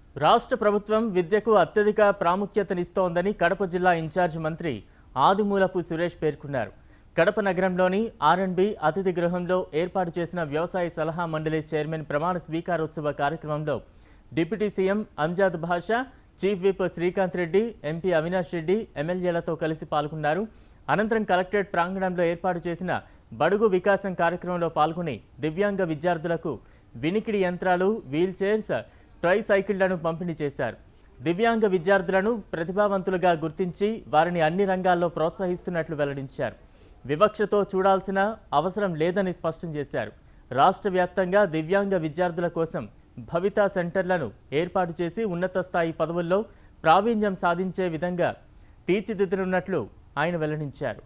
రాష్ట్ర ప్రభుత్వం విద్యకు అత్యధిక ప్రాముఖ్యతనిస్తోందని కడప జిల్లా ఇన్ఛార్జ్ మంత్రి ఆదిమూలపు సురేష్ పేర్కొన్నారు కడప నగరంలోని ఆర్ఎండ్బి అతిథి గృహంలో ఏర్పాటు చేసిన వ్యవసాయ సలహా మండలి చైర్మన్ ప్రమాణ స్వీకారోత్సవ కార్యక్రమంలో deputy CM Amzad Basha chief whip Srikanth Reddy MP Avinash Reddy ఎమ్మెల్యేలతో కలిసి పాల్గొన్నారు అనంతరం కలెక్టరేట్ ప్రాంగణంలో ఏర్పాటు చేసిన బడుగు వికాసం కార్యక్రమంలో పాల్గొని దివ్యాంగ విద్యార్థులకు వినికిడి యంత్రాలు వీల్ చైర్స్ ట్రై సైకిళ్లను పంపిణీ చేశారు దివ్యాంగ విద్యార్థులను ప్రతిభావంతులుగా గుర్తించి వారిని అన్ని రంగాల్లో ప్రోత్సహిస్తున్నట్లు వెల్లడించారు వివక్షతో చూడాల్సిన అవసరం లేదని స్పష్టం చేశారు రాష్ట్ర వ్యాప్తంగా దివ్యాంగ విద్యార్థుల కోసం భవితా సెంటర్లను ఏర్పాటు చేసి ఉన్నత స్థాయి పదవుల్లో ప్రావీణ్యం సాధించే విధంగా తీర్చిదిద్దనున్నట్లు ఆయన వెల్లడించారు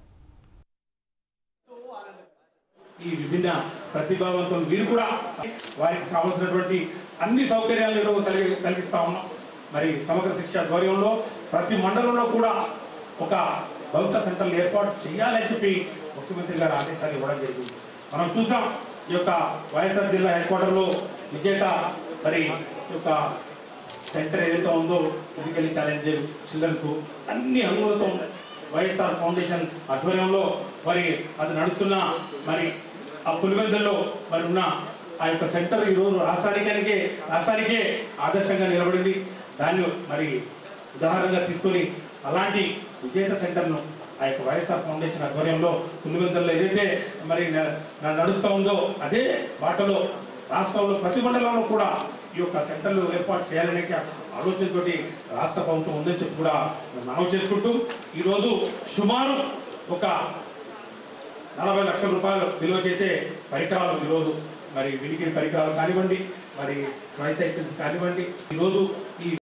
ఈ విభిన్న ప్రతిభావంతులు వీరు కూడా వారికి కావాల్సినటువంటి అన్ని సౌకర్యాలను ఈరోజు కలిగి కలిగిస్తా ఉన్నాం మరి సమగ్ర శిక్ష ఆధ్వర్యంలో ప్రతి మండలంలో కూడా ఒక భవిత సెంటర్లు ఏర్పాటు చేయాలని చెప్పి ముఖ్యమంత్రి గారు ఆదేశాలు ఇవ్వడం జరిగింది మనం చూసాం ఈ యొక్క వైఎస్ఆర్ జిల్లా హెడ్ క్వార్టర్లో విజేత మరి ఈ యొక్క సెంటర్ ఏదైతే ఉందో ఫిజికల్ ఛాలెంజ్ చిల్డ్రన్కు అన్ని అనుకూలతో ఉన్నాయి వైఎస్ఆర్ ఫౌండేషన్ ఆధ్వర్యంలో మరి అది నడుస్తున్న మరి ఆ పులివెందుల్లో మరి ఉన్న ఆ యొక్క సెంటర్ ఈరోజు రాష్ట్రానికే రాష్ట్రానికే ఆదర్శంగా నిలబడింది దాన్ని మరి ఉదాహరణగా తీసుకొని అలాంటి విజేత సెంటర్ను ఆ యొక్క వైఎస్ఆర్ ఫౌండేషన్ ఆధ్వర్యంలో పులివెందుల్లో ఏదైతే మరి న- న- నడుస్తూ ఉందో అదే బాటలో రాష్ట్రంలో ప్రతి మండలంలో కూడా ఈ యొక్క సెంటర్లు ఏర్పాటు చేయాలనే ఆలోచనతోటి రాష్ట్ర ప్రభుత్వం ఉందని చెప్పి కూడా మనం చేసుకుంటూ ఈరోజు సుమారు ఒక నలభై లక్షల రూపాయలు విలువ చేసే పరికరాలు ఈరోజు మరి వినికిడి పరికరాలు కానివ్వండి మరి ట్రైసైకిల్స్ కానివ్వండి ఈరోజు ఈ